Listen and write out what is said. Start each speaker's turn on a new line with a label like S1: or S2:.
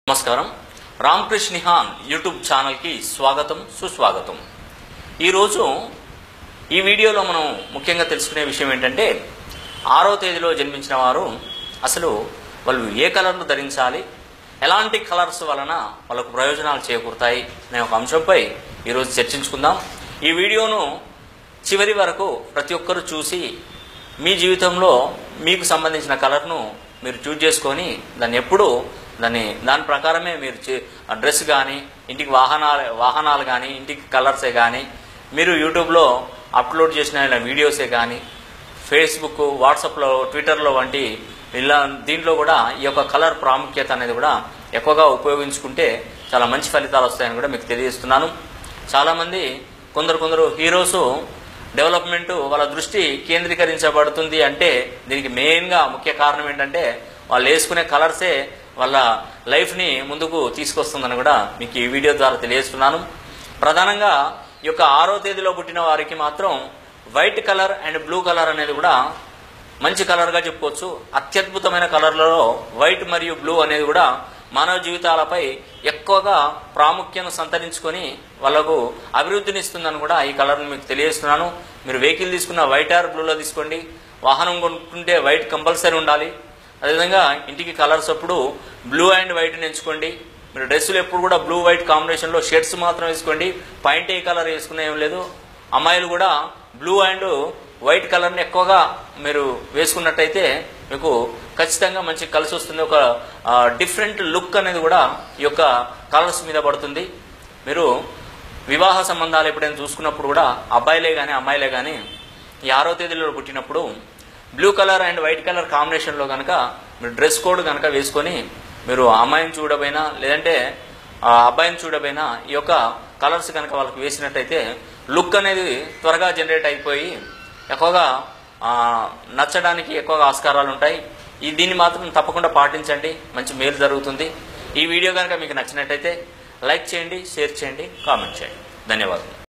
S1: నమస్కారం రామకృష్ణ నిహాన్ యూట్యూబ్ ఛానల్కి స్వాగతం సుస్వాగతం ఈరోజు ఈ వీడియోలో మనం ముఖ్యంగా తెలుసుకునే విషయం ఏంటంటే ఆరో తేదీలో జన్మించిన వారు అసలు వాళ్ళు ఏ కలర్ను ధరించాలి ఎలాంటి కలర్స్ వలన వాళ్ళకు ప్రయోజనాలు చేకూరుతాయి అనే ఒక అంశంపై ఈరోజు చర్చించుకుందాం ఈ వీడియోను చివరి వరకు ప్రతి ఒక్కరూ చూసి మీ జీవితంలో మీకు సంబంధించిన కలర్ను మీరు చూజ్ చేసుకొని దాన్ని ఎప్పుడు దాన్ని దాని ప్రకారమే మీరు చే- ఆ డ్రెస్ కానీ ఇంటికి వాహనాలు వాహనాలు కానీ ఇంటికి కలర్సే కానీ మీరు యూట్యూబ్లో అప్లోడ్ చేసిన వీడియోసే కానీ ఫేస్బుక్ వాట్సాప్లో ట్విట్టర్లో వంటి ఇలా దీంట్లో కూడా ఈ యొక్క కలర్ ప్రాముఖ్యత అనేది కూడా ఎక్కువగా ఉపయోగించుకుంటే చాలా మంచి ఫలితాలు వస్తాయని కూడా మీకు తెలియజేస్తున్నాను చాలామంది కొందరు కొందరు హీరోస్ డెవలప్మెంట్ వాళ్ళ దృష్టి కేంద్రీకరించబడుతుంది అంటే దీనికి మెయిన్గా ముఖ్య కారణం ఏంటంటే వాళ్ళు వేసుకునే కలర్సే వాళ్ళ లైఫ్ని ముందుకు తీసుకొస్తుందని కూడా మీకు ఈ వీడియో ద్వారా తెలియజేస్తున్నాను ప్రధానంగా ఈ యొక్క ఆరో తేదీలో పుట్టిన వారికి మాత్రం white colour and blue colour అనేది కూడా మంచి కలర్గా చెప్పుకోవచ్చు అత్యద్భుతమైన కలర్లలో వైట్ మరియు బ్లూ అనేది కూడా మానవ జీవితాలపై ఎక్కువగా ప్రాముఖ్యతను సంతరించుకొని వాళ్ళకు అభివృద్ధినిస్తుందని కూడా ఈ కలర్ని మీకు తెలియజేస్తున్నాను మీరు వెహికల్ తీసుకున్న వైట్ ఆర్ బ్లూలో తీసుకోండి వాహనం కొనుక్కుంటే వైట్ కంపల్సరీ ఉండాలి అదేవిధంగా ఇంటికి కలర్స్ అప్పుడు బ్లూ అండ్ వైట్ని ఎంచుకోండి మీరు డ్రెస్సులు ఎప్పుడు కూడా బ్లూ వైట్ కాంబినేషన్లో షర్ట్స్ మాత్రం వేసుకోండి పాయింట్ ఏ కలర్ వేసుకునే ఏం లేదు అమ్మాయిలు కూడా బ్లూ అండ్ వైట్ కలర్ని ఎక్కువగా మీరు వేసుకున్నట్టయితే మీకు ఖచ్చితంగా మంచి కలిసి వస్తుంది ఒక డిఫరెంట్ లుక్ అనేది కూడా ఈ యొక్క కలర్స్ మీద పడుతుంది మీరు వివాహ సంబంధాలు ఎప్పుడైనా చూసుకున్నప్పుడు కూడా అబ్బాయిలే కానీ అమ్మాయిలే కానీ ఈ ఆరో తేదీలో పుట్టినప్పుడు blue colour and white colour కాంబినేషన్లో కనుక మీరు డ్రెస్ కోడ్ కనుక వేసుకొని మీరు అమ్మాయిని చూడబోయినా లేదంటే ఆ అబ్బాయిని చూడబోయినా ఈ యొక్క కలర్స్ కనుక వాళ్ళకి వేసినట్టయితే లుక్ అనేది త్వరగా జనరేట్ అయిపోయి ఎక్కువగా ఆ, నచ్చడానికి ఎక్కువగా ఆస్కారాలు ఉంటాయి ఈ దీన్ని మాత్రం తప్పకుండా పాటించండి మంచి మేలు జరుగుతుంది ఈ వీడియో కనుక మీకు నచ్చినట్టయితే లైక్ చేయండి షేర్ చేయండి కామెంట్ చేయండి ధన్యవాదాలు